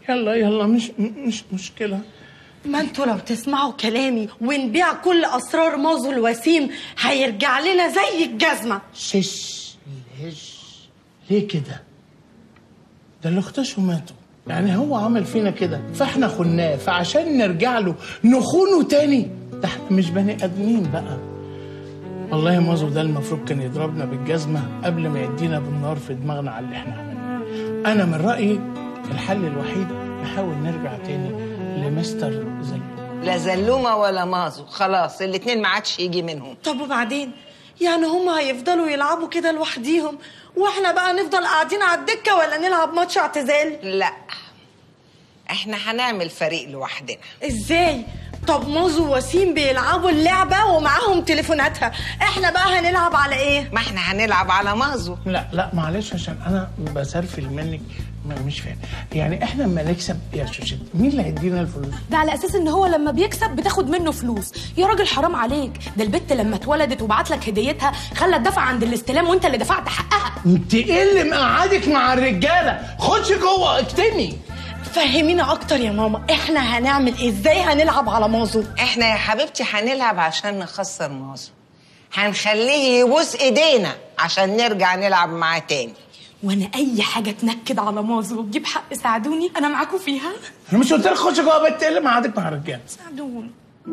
يلا يلا مش مش مشكله ما انتوا لو تسمعوا كلامي ونبيع كل اسرار مازو الوسيم هيرجع لنا زي الجزمه شش ليش ليه كده ده اللي اختشوا ماتوا يعني هو عمل فينا كده فاحنا خناه فعشان نرجع له نخونه تاني ده احنا مش بني ادمين بقى والله يا مازو ده المفروض كان يضربنا بالجزمه قبل ما يدينا بالنار في دماغنا على اللي احنا عملناه انا من رايي الحل الوحيد نحاول نرجع تاني لمستر زلو لا زلومه ولا مازو خلاص الاتنين ما عادش يجي منهم طب وبعدين يعني هم هيفضلوا يلعبوا كده لوحديهم واحنا بقى نفضل قاعدين على الدكه ولا نلعب ماتش اعتزال لا احنا هنعمل فريق لوحدنا ازاي طب مازو ووسيم بيلعبوا اللعبه ومعاهم تليفوناتها احنا بقى هنلعب على ايه ما احنا هنلعب على مازو لا لا معلش عشان انا بسرفل منك ما- مش فاهم يعني احنا لما نكسب يا شوشت مين اللي هيدينا الفلوس ده على اساس ان هو لما بيكسب بتاخد منه فلوس يا راجل حرام عليك ده البت لما اتولدت وبعت لك هديتها خلت دفع عند الاستلام وانت اللي دفعت حقها انت ايه اللي مقعدك مع الرجاله خدش جوه اكتمي فهمينا اكتر يا ماما احنا هنعمل إيه؟ ازاي هنلعب على مازو احنا يا حبيبتي هنلعب عشان نخسر مازو هنخليه يبوس ايدينا عشان نرجع نلعب معاه تاني وانا اي حاجه تنكد على مازو وتجيب حق ساعدوني انا معاكم فيها انا مش قلت لك خش جوه بيت ايه اللي مقعدك مع الرجاله ساعدوني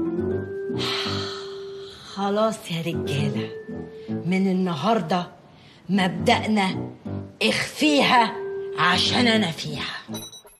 خلاص يا رجاله من النهارده مبدأنا اخفيها عشان انا فيها